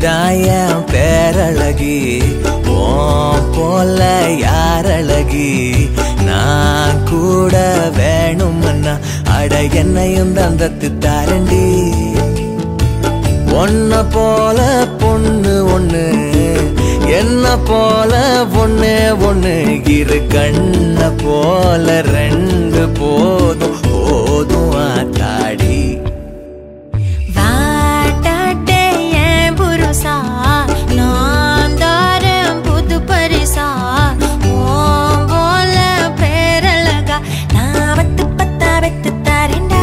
தாயம் பேரழகி ஓ போல யாரழகி நான் கூட வேணும்னா அட என்னையும் தந்தத்து தாரண்டி ஒன்ன போல பொண்ணு ஒண்ணு என்ன போல ஒண்ணு ஒண்ணு இரு கண்ண போல ரெண்டு போதும் போதும் ஆத்தாடி வாட்டாட்டே என் புருஷா நான் தாரேன் புது பரிசா ஓம் போல பேரழகா நான் வத்து பத்தா வெத்து தாரேன்டா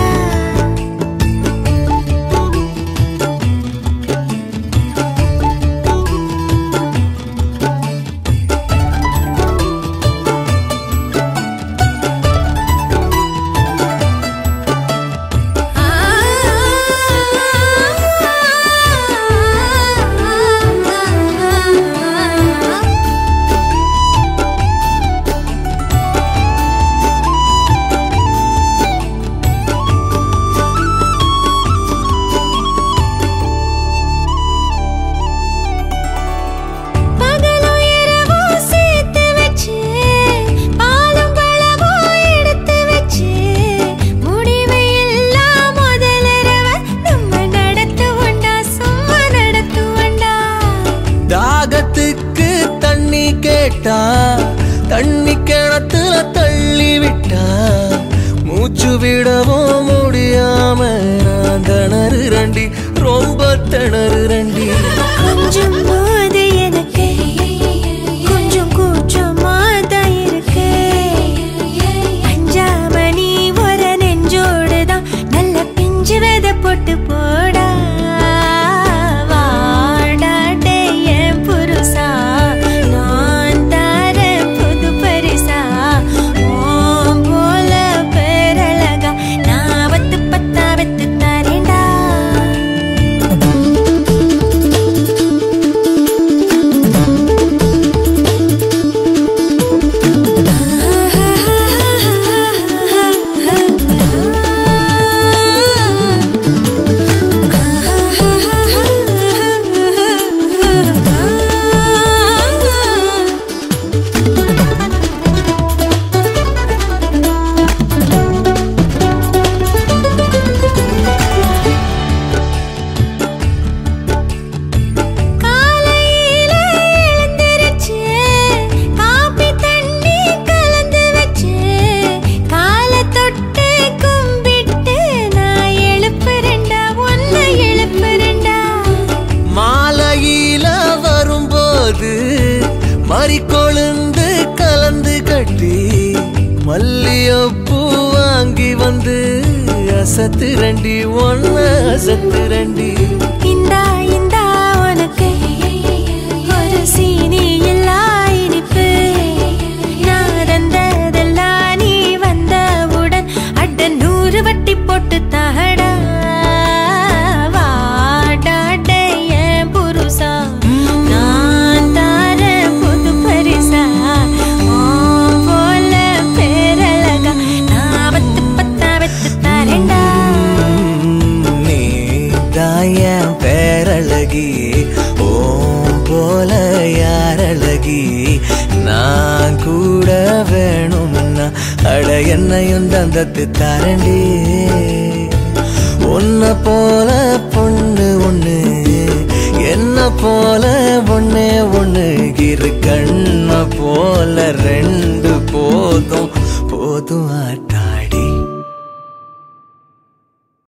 பகலும் இரவும் சேர்த்து வச்சு பாலும் பழமும் எடுத்து வச்சு முடிவு எல்லாம் முதலிரவ நம்ம நடத்துவோண்டா சும்மா நடத்துவோண்டா தாகத்துக்கு தண்ணி கேட்டா தண்ணி கிணத்துல தள்ளி விட்டா மூச்சு விடவும் முடியாம நான் திணறு ரண்டி ரொம்ப திணறு ரண்டி கொஞ்சம் போது எனக்கு கொஞ்சம் கூச்சமா தான் இருக்கு அஞ்சாம நீ ஒரு நெஞ்சோடு தான் நல்ல பிஞ்சு விதை போட்டு போடா வாடாடே என் புருஷா நான் தரேன் புது பரிசா ஓம் போல பேரழகா நான் வத்து பத்தா வெத்து தரேன்டா காலையில எழுந்திருச்சு காபி தண்ணி கலந்து வச்சு காலை தொட்டு கும்பிட்டு நான் எழுப்புறேன்டா ஒன்னு எழுப்புறேன்டா மாலையில வரும்போது மறிக்கொழுந்து கலந்து கட்டி மல்லியப்பூ வாங்கி வந்து அசத்து ரண்டி ஒன்ன அசத்து ரண்டி இந்தா இந்தா உனக்கு ஒரு சீனி இல்லா இனிப்பு நான் தந்ததெல்லாம் நீ வந்தவுடன் அட நூறு வட்டி போட்டு தகடா வாடாடே என் புருஷா நான் தாரேன் புது பரிசா உன் போல பேரழகா நான் வத்து பத்தா வெத்து தரேன்டா நீ தாயம் பேரழகி ஓம் போல யாரழகி நான் கூட வேணும்னா அட என்னையும் தந்தத்து தாரண்டி உன்ன போல பொண்ணு ஒண்ணு என்ன போல ஒண்ணே ஒண்ணு இரு கண்ண போல ரெண்டு போதும் போதும் ஆட்டா